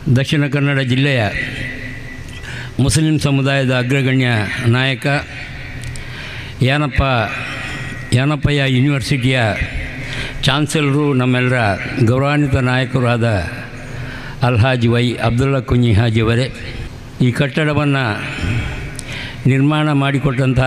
ದಕ್ಷಿಣ ಕನ್ನಡ ಜಿಲ್ಲೆಯ ಮುಸ್ಲಿಂ ಸಮುದಾಯದ ಅಗ್ರಗಣ್ಯ ನಾಯಕ ಯಾನಪ್ಪ ಯಾನಪ್ಪಯ್ಯ ಯೂನಿವರ್ಸಿಟಿಯ ಚಾನ್ಸಲರು ನಮ್ಮೆಲ್ಲರ ಗೌರವಾನ್ವಿತ ನಾಯಕರು ಆದ ಅಲ್ಹಾಜಿ ವೈ ಅಬ್ದುಲ್ಲಾ ಕುഞ്ഞി ಹಾಜಿಯವರೇ ಈ ಕಟ್ಟಡವನ್ನು ನಿರ್ಮಾಣ ಮಾಡಿಕೊಟ್ಟಂಥ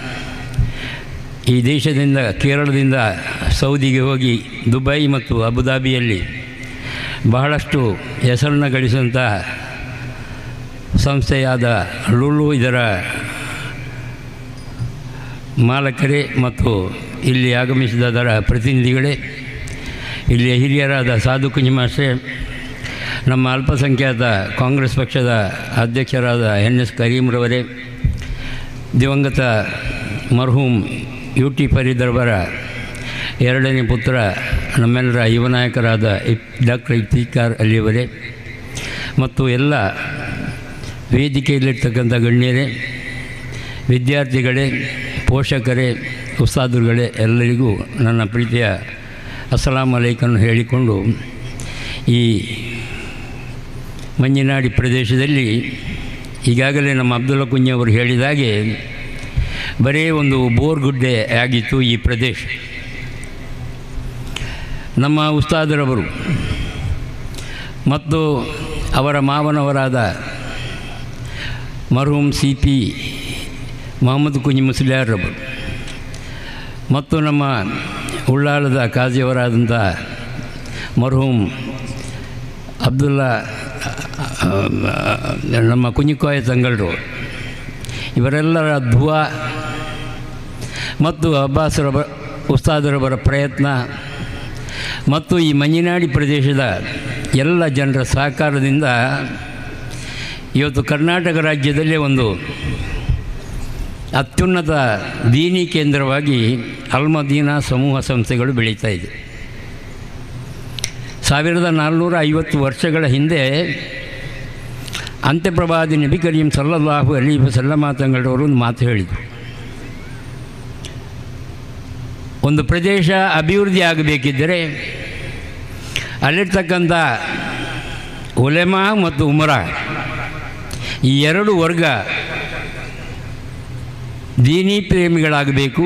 ಈ ದೇಶದಿಂದ ಕೇರಳದಿಂದ ಸೌದಿಗೆ ಹೋಗಿ ದುಬೈ ಮತ್ತು ಅಬುದಾಬಿಯಲ್ಲಿ ಬಹಳಷ್ಟು ಹೆಸರನ್ನು ಗಳಿಸಿದಂಥ ಸಂಸ್ಥೆಯಾದ ಲುಲು ಇದರ ಮಾಲಕರೇ ಮತ್ತು ಇಲ್ಲಿ ಆಗಮಿಸಿದ ಅದರ ಪ್ರತಿನಿಧಿಗಳೇ ಇಲ್ಲಿಯ ಹಿರಿಯರಾದ ಸಾಧು ಕುಂಜಿಮಾಸ್ಟ್ರೆ ನಮ್ಮ ಅಲ್ಪಸಂಖ್ಯಾತ ಕಾಂಗ್ರೆಸ್ ಪಕ್ಷದ ಅಧ್ಯಕ್ಷರಾದ ಎನ್ ಎಸ್ ಕರೀಮ್ರವರೇ ದಿವಂಗತ ಮರ್ಹೂಮ್ ಯು ಟಿ ಫರೀದರವರ ಎರಡನೇ ಪುತ್ರ ನಮ್ಮೆಲ್ಲರ ಯುವ ನಾಯಕರಾದ ಇಫ್ ಡಾಕ್ಟರ್ ಇಫ್ತಿಕಾರ್ ಅಲಿಯವರೇ ಮತ್ತು ಎಲ್ಲ ವೇದಿಕೆಯಲ್ಲಿರ್ತಕ್ಕಂಥ ಗಣ್ಯರೇ ವಿದ್ಯಾರ್ಥಿಗಳೇ ಪೋಷಕರೇ ಉಸ್ತಾದುಗಳೇ ಎಲ್ಲರಿಗೂ ನನ್ನ ಪ್ರೀತಿಯ ಅಸ್ಸಲಾಂ ಅಲೈಕನ್ನು ಹೇಳಿಕೊಂಡು ಈ ಮಂಜಿನಾಡಿ ಪ್ರದೇಶದಲ್ಲಿ ಈಗಾಗಲೇ ನಮ್ಮ ಅಬ್ದುಲ್ಲಾ ಕುಂಜಿ ಅವರು ಹೇಳಿದಾಗೆ ಬರೀ ಒಂದು ಬೋರ್ಗುಡ್ಡೆ ಆಗಿತ್ತು ಈ ಪ್ರದೇಶ ನಮ್ಮ ಉಸ್ತಾದರವರು ಮತ್ತು ಅವರ ಮಾವನವರಾದ ಮರ್ಹೂಮ್ ಸಿ ಪಿ ಮೊಹಮ್ಮದ್ ಕುಂಜಿ ಮುಸ್ಲಿಯಾರವರು ಮತ್ತು ನಮ್ಮ ಉಳ್ಳಾಳದ ಕಾಜಿಯವರಾದಂಥ ಮರ್ಹೂಮ್ ಅಬ್ದುಲ್ಲಾ ನಮ್ಮ ಕುഞ്ഞിಕೋಯ ತಂಗಳರು ಇವರೆಲ್ಲರ ಧುವಾ ಮತ್ತು ಅಬ್ಬಾಸರವ ಉಸ್ತಾದರವರ ಪ್ರಯತ್ನ ಮತ್ತು ಈ ಮಂಜಿನಾಡಿ ಪ್ರದೇಶದ ಎಲ್ಲ ಜನರ ಸಹಕಾರದಿಂದ ಇವತ್ತು ಕರ್ನಾಟಕ ರಾಜ್ಯದಲ್ಲೇ ಒಂದು ಅತ್ಯುನ್ನತ ದೀನಿ ಕೇಂದ್ರವಾಗಿ ಅಲ್ಮದೀನಾ ಸಮೂಹ ಸಂಸ್ಥೆಗಳು ಬೆಳೀತಾ ಇದೆ ಸಾವಿರದ ನಾಲ್ನೂರ ಐವತ್ತು ವರ್ಷಗಳ ಹಿಂದೆ ಅಂತ್ಯಪ್ರವಾದಿ ನಬಿ ಕರೀಂ ಸಲ್ಲಲ್ಲಾಹು ಅಲಿ ವಸಲ್ಲಮ ತಂಗಳವರು ಒಂದು ಮಾತು ಹೇಳಿದರು ಒಂದು ಪ್ರದೇಶ ಅಭಿವೃದ್ಧಿ ಆಗಬೇಕಿದ್ದರೆ ಅಲ್ಲಿರ್ತಕ್ಕಂಥ ಉಲೆಮಾ ಮತ್ತು ಉಮರ ಈ ಎರಡು ವರ್ಗ ದೀನಿ ಪ್ರೇಮಿಗಳಾಗಬೇಕು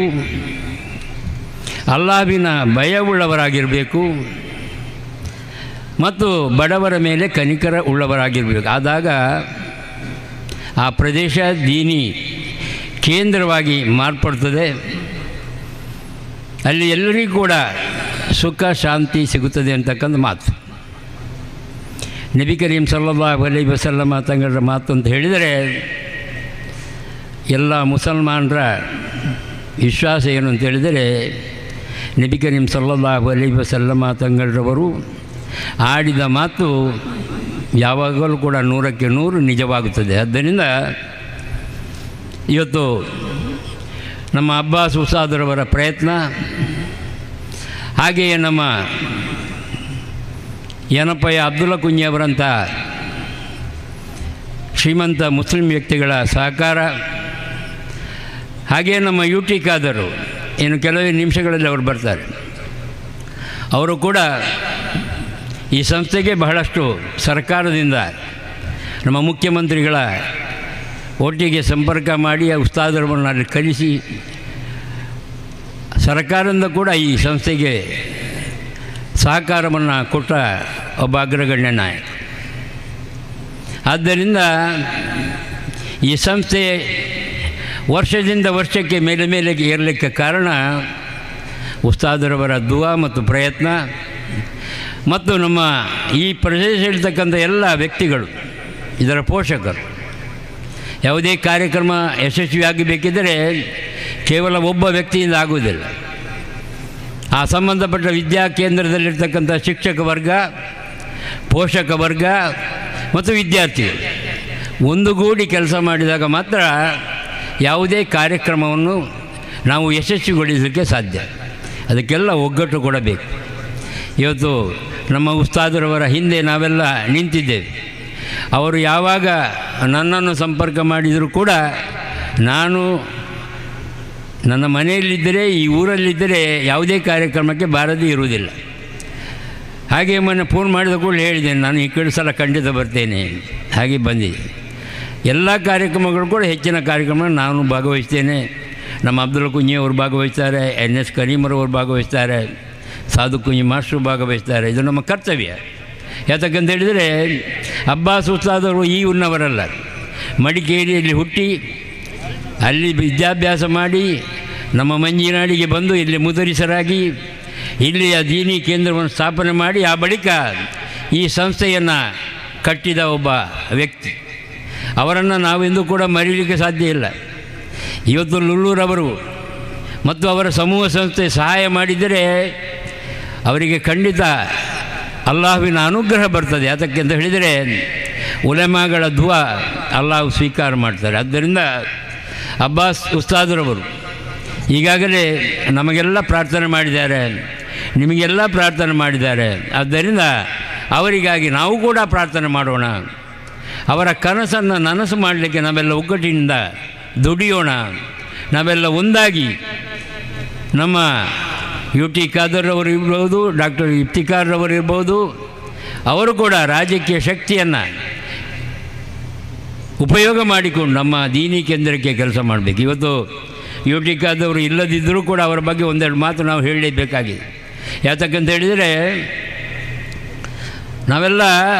ಅಲ್ಲಾವಿನ ಭಯವುಳ್ಳವರಾಗಿರಬೇಕು ಮತ್ತು ಬಡವರ ಮೇಲೆ ಕನಿಕರ ಉಳ್ಳವರಾಗಿರಬೇಕು ಆದಾಗ ಆ ಪ್ರದೇಶ ದೀನಿ ಕೇಂದ್ರವಾಗಿ ಮಾರ್ಪಡ್ತದೆ ಅಲ್ಲಿ ಎಲ್ಲರಿಗೂ ಕೂಡ ಸುಖ ಶಾಂತಿ ಸಿಗುತ್ತದೆ ಅಂತಕ್ಕಂಥ ಮಾತು ನಬಿ ಕರೀಂ ಸಲ್ಲಲ್ಲಾಹು ಅಲೈ ವಸಲ್ಲಮ ತಂಗಳ ಮಾತು ಅಂತ ಹೇಳಿದರೆ ಎಲ್ಲ ಮುಸಲ್ಮಾನರ ವಿಶ್ವಾಸ ಏನು ಅಂತ ಹೇಳಿದರೆ ನಬಿ ಕರೀಂ ಸಲ್ಲಲ್ಲಾಹು ಅಲೈ ವಸಲ್ಲಮ ತಂಗಳರವರು ಆಡಿದ ಮಾತು ಯಾವಾಗಲೂ ಕೂಡ ನೂರಕ್ಕೆ ನೂರು ನಿಜವಾಗುತ್ತದೆ ಆದ್ದರಿಂದ ಇವತ್ತು ನಮ್ಮ ಅಬ್ಬಾಸ್ ಉಸಾದರವರ ಪ್ರಯತ್ನ ಹಾಗೆಯೇ ನಮ್ಮ ಏನಪ್ಪಯ್ಯ ಅಬ್ದುಲ್ಲಾ ಕುಂಜಿಯವರಂಥ ಶ್ರೀಮಂತ ಮುಸ್ಲಿಂ ವ್ಯಕ್ತಿಗಳ ಸಹಕಾರ ಹಾಗೆಯೇ ನಮ್ಮ ಯು ಟಿ ಖಾದರು ಇನ್ನು ಕೆಲವೇ ನಿಮಿಷಗಳಲ್ಲಿ ಅವರು ಬರ್ತಾರೆ ಅವರು ಕೂಡ ಈ ಸಂಸ್ಥೆಗೆ ಬಹಳಷ್ಟು ಸರ್ಕಾರದಿಂದ ನಮ್ಮ ಮುಖ್ಯಮಂತ್ರಿಗಳ ಒಟ್ಟಿಗೆ ಸಂಪರ್ಕ ಮಾಡಿ ಆ ಉಸ್ತಾದರವನ್ನು ಅಲ್ಲಿ ಕಲಿಸಿ ಸರ್ಕಾರದಿಂದ ಕೂಡ ಈ ಸಂಸ್ಥೆಗೆ ಸಹಕಾರವನ್ನು ಕೊಟ್ಟ ಒಬ್ಬ ಅಗ್ರಗಣ್ಯ ನಾಯಕ ಆದ್ದರಿಂದ ಈ ಸಂಸ್ಥೆ ವರ್ಷದಿಂದ ವರ್ಷಕ್ಕೆ ಮೇಲೆ ಮೇಲೆ ಏರಲಿಕ್ಕೆ ಕಾರಣ ಉಸ್ತಾದರವರ ದುವಾ ಮತ್ತು ಪ್ರಯತ್ನ ಮತ್ತು ನಮ್ಮ ಈ ಪ್ರದೇಶದಲ್ಲಿರ್ತಕ್ಕಂಥ ಎಲ್ಲ ವ್ಯಕ್ತಿಗಳು ಇದರ ಪೋಷಕರು ಯಾವುದೇ ಕಾರ್ಯಕ್ರಮ ಯಶಸ್ವಿಯಾಗಬೇಕಿದ್ದರೆ ಕೇವಲ ಒಬ್ಬ ವ್ಯಕ್ತಿಯಿಂದ ಆಗುವುದಿಲ್ಲ ಆ ಸಂಬಂಧಪಟ್ಟ ವಿದ್ಯಾ ಕೇಂದ್ರದಲ್ಲಿರ್ತಕ್ಕಂಥ ಶಿಕ್ಷಕ ವರ್ಗ ಪೋಷಕ ವರ್ಗ ಮತ್ತು ವಿದ್ಯಾರ್ಥಿಗಳು ಒಂದುಗೂಡಿ ಕೆಲಸ ಮಾಡಿದಾಗ ಮಾತ್ರ ಯಾವುದೇ ಕಾರ್ಯಕ್ರಮವನ್ನು ನಾವು ಯಶಸ್ವಿಗೊಳಿಸಲಿಕ್ಕೆ ಸಾಧ್ಯ ಅದಕ್ಕೆಲ್ಲ ಒಗ್ಗಟ್ಟು ಕೊಡಬೇಕು ಇವತ್ತು ನಮ್ಮ ಉಸ್ತಾದರವರ ಹಿಂದೆ ನಾವೆಲ್ಲ ನಿಂತಿದ್ದೇವೆ ಅವರು ಯಾವಾಗ ನನ್ನನ್ನು ಸಂಪರ್ಕ ಮಾಡಿದರೂ ಕೂಡ ನಾನು ನನ್ನ ಮನೆಯಲ್ಲಿದ್ದರೆ ಈ ಊರಲ್ಲಿದ್ದರೆ ಯಾವುದೇ ಕಾರ್ಯಕ್ರಮಕ್ಕೆ ಬಾರದೇ ಇರುವುದಿಲ್ಲ ಹಾಗೆ ಮೊನ್ನೆ ಫೋನ್ ಮಾಡಿದ ಕೂಡ ಹೇಳಿದ್ದೇನೆ ನಾನು ಈ ಕಡೆ ಸಲ ಖಂಡಿತ ಬರ್ತೇನೆ ಹಾಗೆ ಬಂದಿದೆ ಎಲ್ಲ ಕಾರ್ಯಕ್ರಮಗಳು ಕೂಡ ಹೆಚ್ಚಿನ ಕಾರ್ಯಕ್ರಮ ನಾನು ಭಾಗವಹಿಸ್ತೇನೆ ನಮ್ಮ ಅಬ್ದುಲ್ ಕುಂಜಿ ಅವರು ಭಾಗವಹಿಸ್ತಾರೆ ಎನ್ ಎಸ್ ಕರೀಮರವರು ಭಾಗವಹಿಸ್ತಾರೆ ಸಾಧು ಕುಂಜಿ ಮಾಸ್ಟ್ರು ಭಾಗವಹಿಸ್ತಾರೆ ಇದು ನಮ್ಮ ಕರ್ತವ್ಯ ಯಾತಕ್ಕಂತ ಹೇಳಿದರೆ ಅಬ್ಬಾಸ್ ಉಸ್ತಾದವರು ಈ ಊರಿನವರಲ್ಲ ಮಡಿಕೇರಿಯಲ್ಲಿ ಹುಟ್ಟಿ ಅಲ್ಲಿ ವಿದ್ಯಾಭ್ಯಾಸ ಮಾಡಿ ನಮ್ಮ ಮಂಜಿನಾಡಿಗೆ ಬಂದು ಇಲ್ಲಿ ಮುದರಿಸರಾಗಿ ಇಲ್ಲಿಯ ದೀನಿ ಕೇಂದ್ರವನ್ನು ಸ್ಥಾಪನೆ ಮಾಡಿ ಆ ಬಳಿಕ ಈ ಸಂಸ್ಥೆಯನ್ನು ಕಟ್ಟಿದ ಒಬ್ಬ ವ್ಯಕ್ತಿ ಅವರನ್ನು ನಾವೆಂದೂ ಕೂಡ ಮರೀಲಿಕ್ಕೆ ಸಾಧ್ಯ ಇಲ್ಲ ಇವತ್ತು ಲುಲ್ಲೂರವರು ಮತ್ತು ಅವರ ಸಮೂಹ ಸಂಸ್ಥೆ ಸಹಾಯ ಮಾಡಿದರೆ ಅವರಿಗೆ ಖಂಡಿತ ಅಲ್ಲಾಹುವಿನ ಅನುಗ್ರಹ ಬರ್ತದೆ ಯಾತಕ್ಕೆ ಅಂತ ಹೇಳಿದರೆ ಉಲೆಮಾಗಳ ಧುವ ಅಲ್ಲಾಹು ಸ್ವೀಕಾರ ಮಾಡ್ತಾರೆ ಆದ್ದರಿಂದ ಅಬ್ಬಾಸ್ ಉಸ್ತಾದರವರು ಈಗಾಗಲೇ ನಮಗೆಲ್ಲ ಪ್ರಾರ್ಥನೆ ಮಾಡಿದ್ದಾರೆ ನಿಮಗೆಲ್ಲ ಪ್ರಾರ್ಥನೆ ಮಾಡಿದ್ದಾರೆ ಆದ್ದರಿಂದ ಅವರಿಗಾಗಿ ನಾವು ಕೂಡ ಪ್ರಾರ್ಥನೆ ಮಾಡೋಣ ಅವರ ಕನಸನ್ನು ನನಸು ಮಾಡಲಿಕ್ಕೆ ನಾವೆಲ್ಲ ಒಗ್ಗಟ್ಟಿನಿಂದ ದುಡಿಯೋಣ ನಾವೆಲ್ಲ ಒಂದಾಗಿ ನಮ್ಮ ಯು ಟಿ ಖಾದರ್ ಅವರು ಇರ್ಬೋದು ಡಾಕ್ಟರ್ ಇಫ್ತಿಕಾರ್ ಅವರು ಇರ್ಬೋದು ಅವರು ಕೂಡ ರಾಜಕೀಯ ಶಕ್ತಿಯನ್ನು ಉಪಯೋಗ ಮಾಡಿಕೊಂಡು ನಮ್ಮ ದೀನಿ ಕೇಂದ್ರಕ್ಕೆ ಕೆಲಸ ಮಾಡಬೇಕು ಇವತ್ತು ಯು ಟಿ ಖಾದವರು ಇಲ್ಲದಿದ್ದರೂ ಕೂಡ ಅವರ ಬಗ್ಗೆ ಒಂದೆರಡು ಮಾತು ನಾವು ಹೇಳಲೇಬೇಕಾಗಿದೆ ಯಾತಕ್ಕಂತ ಹೇಳಿದರೆ ನಾವೆಲ್ಲ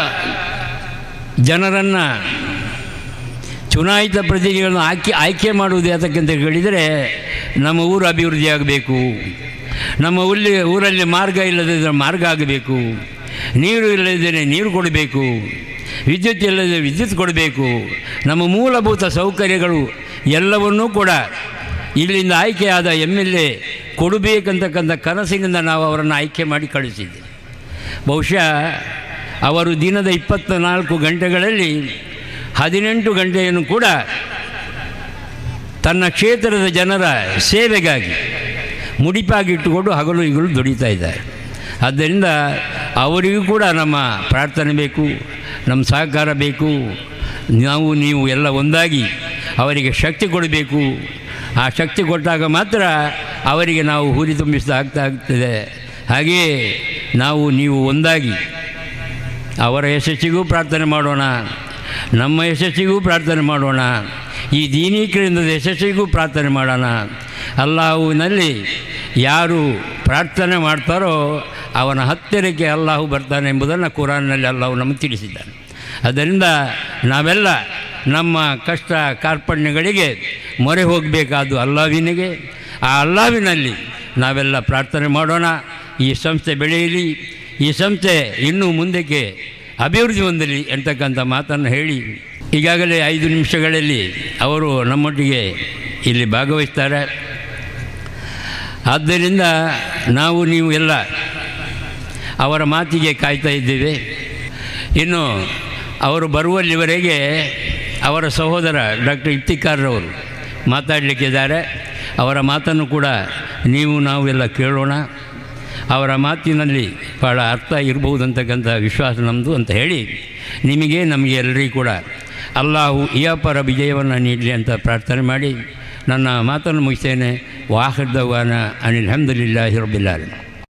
ಜನರನ್ನು ಚುನಾಯಿತ ಪ್ರತಿನಿಧಿಗಳನ್ನು ಆಯ್ಕೆ ಆಯ್ಕೆ ಮಾಡುವುದು ಯಾತಕ್ಕಂತ ಹೇಳಿದರೆ ನಮ್ಮ ಊರು ಅಭಿವೃದ್ಧಿ ಆಗಬೇಕು ನಮ್ಮ ಊರಲ್ಲಿ ಊರಲ್ಲಿ ಮಾರ್ಗ ಇಲ್ಲದಿದ್ದರೆ ಮಾರ್ಗ ಆಗಬೇಕು ನೀರು ಇಲ್ಲದಿದ್ದರೆ ನೀರು ಕೊಡಬೇಕು ವಿದ್ಯುತ್ ಇಲ್ಲದೆ ವಿದ್ಯುತ್ ಕೊಡಬೇಕು ನಮ್ಮ ಮೂಲಭೂತ ಸೌಕರ್ಯಗಳು ಎಲ್ಲವನ್ನೂ ಕೂಡ ಇಲ್ಲಿಂದ ಆಯ್ಕೆಯಾದ ಎಮ್ ಎಲ್ ಎ ಕೊಡಬೇಕಂತಕ್ಕಂಥ ಕನಸಿನಿಂದ ನಾವು ಅವರನ್ನು ಆಯ್ಕೆ ಮಾಡಿ ಕಳಿಸಿದ್ದೇವೆ ಬಹುಶಃ ಅವರು ದಿನದ ಇಪ್ಪತ್ತ ನಾಲ್ಕು ಗಂಟೆಗಳಲ್ಲಿ ಹದಿನೆಂಟು ಗಂಟೆಯನ್ನು ಕೂಡ ತನ್ನ ಕ್ಷೇತ್ರದ ಜನರ ಸೇವೆಗಾಗಿ ಮುಡಿಪಾಗಿಟ್ಟುಕೊಂಡು ಹಗಲು ಈಗಲೂ ದುಡಿತಾ ಇದ್ದಾರೆ ಆದ್ದರಿಂದ ಅವರಿಗೂ ಕೂಡ ನಮ್ಮ ಪ್ರಾರ್ಥನೆ ಬೇಕು ನಮ್ಮ ಸಹಕಾರ ಬೇಕು ನಾವು ನೀವು ಎಲ್ಲ ಒಂದಾಗಿ ಅವರಿಗೆ ಶಕ್ತಿ ಕೊಡಬೇಕು ಆ ಶಕ್ತಿ ಕೊಟ್ಟಾಗ ಮಾತ್ರ ಅವರಿಗೆ ನಾವು ಹುರಿ ತುಂಬಿಸಿದ ಆಗ್ತದೆ ಹಾಗೆಯೇ ನಾವು ನೀವು ಒಂದಾಗಿ ಅವರ ಯಶಸ್ಸಿಗೂ ಪ್ರಾರ್ಥನೆ ಮಾಡೋಣ ನಮ್ಮ ಯಶಸ್ಸಿಗೂ ಪ್ರಾರ್ಥನೆ ಮಾಡೋಣ ಈ ದೀನಿ ಕೇಂದ್ರದ ಯಶಸ್ಸಿಗೂ ಪ್ರಾರ್ಥನೆ ಮಾಡೋಣ ಅಲ್ಲಾಹುವಿನಲ್ಲಿ ಯಾರು ಪ್ರಾರ್ಥನೆ ಮಾಡ್ತಾರೋ ಅವನ ಹತ್ತಿರಕ್ಕೆ ಅಲ್ಲಾಹು ಬರ್ತಾನೆ ಎಂಬುದನ್ನು ಕುರಾನ್ನಲ್ಲಿ ಅಲ್ಲಾಹು ನಮಗೆ ತಿಳಿಸಿದ್ದಾನೆ ಅದರಿಂದ ನಾವೆಲ್ಲ ನಮ್ಮ ಕಷ್ಟ ಕಾರ್ಪಣ್ಯಗಳಿಗೆ ಮೊರೆ ಹೋಗಬೇಕಾದ್ದು ಅಲ್ಲಾವಿನಿಗೆ ಆ ಅಲ್ಲಾವಿನಲ್ಲಿ ನಾವೆಲ್ಲ ಪ್ರಾರ್ಥನೆ ಮಾಡೋಣ ಈ ಸಂಸ್ಥೆ ಬೆಳೆಯಲಿ ಈ ಸಂಸ್ಥೆ ಇನ್ನೂ ಮುಂದಕ್ಕೆ ಅಭಿವೃದ್ಧಿ ಹೊಂದಲಿ ಎಂತಕ್ಕಂಥ ಮಾತನ್ನು ಹೇಳಿ ಈಗಾಗಲೇ ಐದು ನಿಮಿಷಗಳಲ್ಲಿ ಅವರು ನಮ್ಮೊಟ್ಟಿಗೆ ಇಲ್ಲಿ ಭಾಗವಹಿಸ್ತಾರೆ ಆದ್ದರಿಂದ ನಾವು ನೀವು ಎಲ್ಲ ಅವರ ಮಾತಿಗೆ ಕಾಯ್ತಾ ಇದ್ದೇವೆ ಇನ್ನು ಅವರು ಬರುವಲ್ಲಿವರೆಗೆ ಅವರ ಸಹೋದರ ಡಾಕ್ಟರ್ ಇಫ್ತಿಕಾರ್ರವರು ಮಾತಾಡಲಿಕ್ಕಿದ್ದಾರೆ ಅವರ ಮಾತನ್ನು ಕೂಡ ನೀವು ನಾವು ಎಲ್ಲ ಕೇಳೋಣ ಅವರ ಮಾತಿನಲ್ಲಿ ಭಾಳ ಅರ್ಥ ಇರಬಹುದಂತಕ್ಕಂಥ ವಿಶ್ವಾಸ ನಮ್ಮದು ಅಂತ ಹೇಳಿ ನಿಮಗೆ ನಮಗೆ ಎಲ್ಲರಿಗೂ ಕೂಡ ಅಲ್ಲಾಹು ಈ ಅಪರ ವಿಜಯವನ್ನು ನೀಡಲಿ ಅಂತ ಪ್ರಾರ್ಥನೆ ಮಾಡಿ ನನ್ನ ಮಾತನ್ನು ಮುಗಿಸ್ತೇನೆ ವಾಹದ್ದವಾನ ಅನಿಲ್ ಅಹಮದುಲಿಲ್ಲಾಹಿ ರಬ್ಬಿಲ್ಲಾಲಮೀನ್